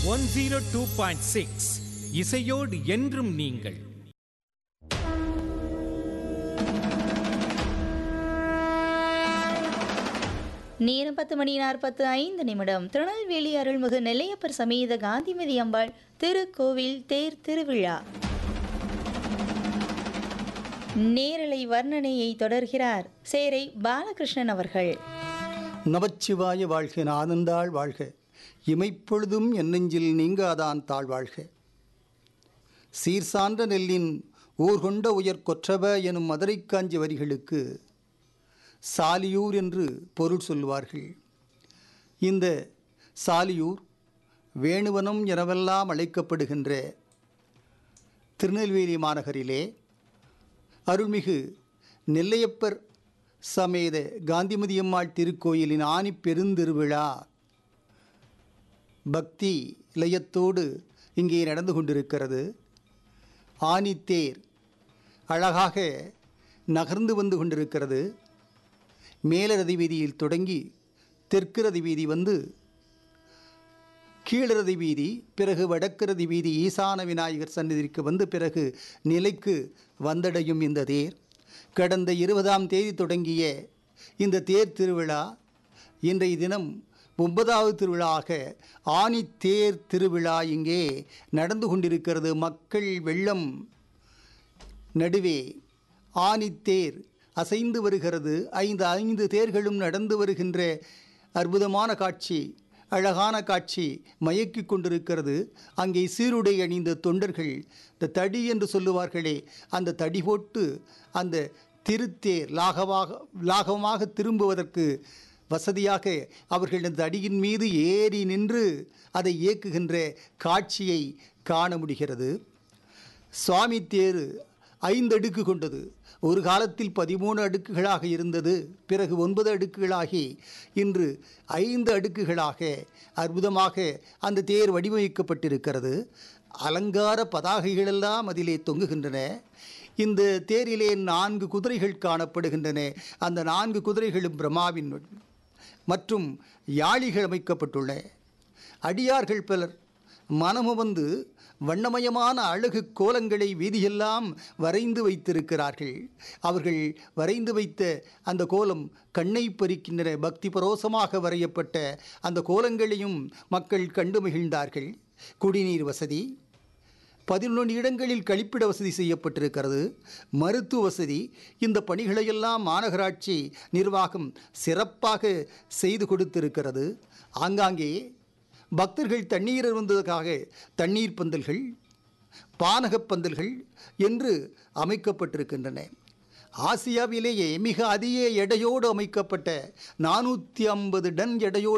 one zero two point six இசையோடு என்றும் நீங்கள் நேரம் பத்து மணி நாற்பத்து ஐந்து நிமிடம் திருநெல்வேலி அருள்மிகு நெல்லையப்பர் சமேத காந்திமதி அம்பாள் திருக்கோவில் தேர் திருவிழா நேரலை வர்ணனையை தொடர்கிறார் சேரை பாலகிருஷ்ணன் அவர்கள் நமச்சிவாய வாழ்க நாதந்தாள் வாழ்க இமைப்பொழுதும் என் நெஞ்சில் நீங்காதான் தாழ் வாழ்க சீர்சான்ற நெல்லின் ஊர்கொண்ட உயர் கொற்றவ எனும் மதுரை காஞ்சி வரிகளுக்கு சாலியூர் என்று பொருள் சொல்வார்கள் இந்த சாலியூர் வேணுவனம் எனவெல்லாம் அழைக்கப்படுகின்ற திருநெல்வேலி மாநகரிலே அருள்மிகு நெல்லையப்பர் சமேத காந்திமதியம்மாள் திருக்கோயிலின் ஆணி பெருந்திருவிழா பக்தி லயத்தோடு இங்கே நடந்து கொண்டிருக்கிறது ஆணித்தேர் அழகாக நகர்ந்து வந்து கொண்டிருக்கிறது மேலரதி வீதியில் தொடங்கி தெற்கு ரதி வீதி வந்து கீழரதி வீதி பிறகு வடக்குரதி வீதி ஈசான விநாயகர் சந்நிதிக்கு வந்து பிறகு நிலைக்கு வந்தடையும் இந்த தேர் கடந்த இருபதாம் தேதி தொடங்கிய இந்த தேர் திருவிழா இன்றைய தினம் ஒன்பதாவது திருவிழாவாக ஆனி தேர் திருவிழா இங்கே நடந்து கொண்டிருக்கிறது மக்கள் வெள்ளம் நடுவே ஆனித்தேர் அசைந்து வருகிறது ஐந்து ஐந்து தேர்களும் நடந்து வருகின்ற அற்புதமான காட்சி அழகான காட்சி மயக்கிக் கொண்டிருக்கிறது அங்கே சீருடை அணிந்த தொண்டர்கள் இந்த தடி என்று சொல்லுவார்களே அந்த தடி போட்டு அந்த திருத்தேர் லாகவாக லாகவமாக திரும்புவதற்கு வசதியாக அவர்கள் அந்த அடியின் மீது ஏறி நின்று அதை இயக்குகின்ற காட்சியை காண முடிகிறது சுவாமி தேர் ஐந்து அடுக்கு கொண்டது ஒரு காலத்தில் பதிமூணு அடுக்குகளாக இருந்தது பிறகு ஒன்பது அடுக்குகளாகி இன்று ஐந்து அடுக்குகளாக அற்புதமாக அந்த தேர் வடிவமைக்கப்பட்டிருக்கிறது அலங்கார பதாகைகளெல்லாம் அதிலே தொங்குகின்றன இந்த தேரிலே நான்கு குதிரைகள் காணப்படுகின்றன அந்த நான்கு குதிரைகளும் பிரம்மாவின் மற்றும் யாழிகள் அமைக்கப்பட்டுள்ள அடியார்கள் பலர் மனமு வந்து வண்ணமயமான அழகு கோலங்களை வீதியெல்லாம் வரைந்து வைத்திருக்கிறார்கள் அவர்கள் வரைந்து வைத்த அந்த கோலம் கண்ணை பறிக்கின்றன பக்தி பரோசமாக வரையப்பட்ட அந்த கோலங்களையும் மக்கள் கண்டு மகிழ்ந்தார்கள் குடிநீர் வசதி பதினொன்று இடங்களில் கழிப்பிட வசதி செய்யப்பட்டிருக்கிறது மருத்துவ வசதி இந்த பணிகளையெல்லாம் மாநகராட்சி நிர்வாகம் சிறப்பாக செய்து கொடுத்திருக்கிறது ஆங்காங்கே பக்தர்கள் தண்ணீர் அருந்துவதற்காக தண்ணீர் பந்தல்கள் பானகப் பந்தல்கள் என்று அமைக்கப்பட்டிருக்கின்றன ஆசியாவிலேயே மிக அதிக எடையோடு அமைக்கப்பட்ட நானூற்றி ஐம்பது டன் எடையோடு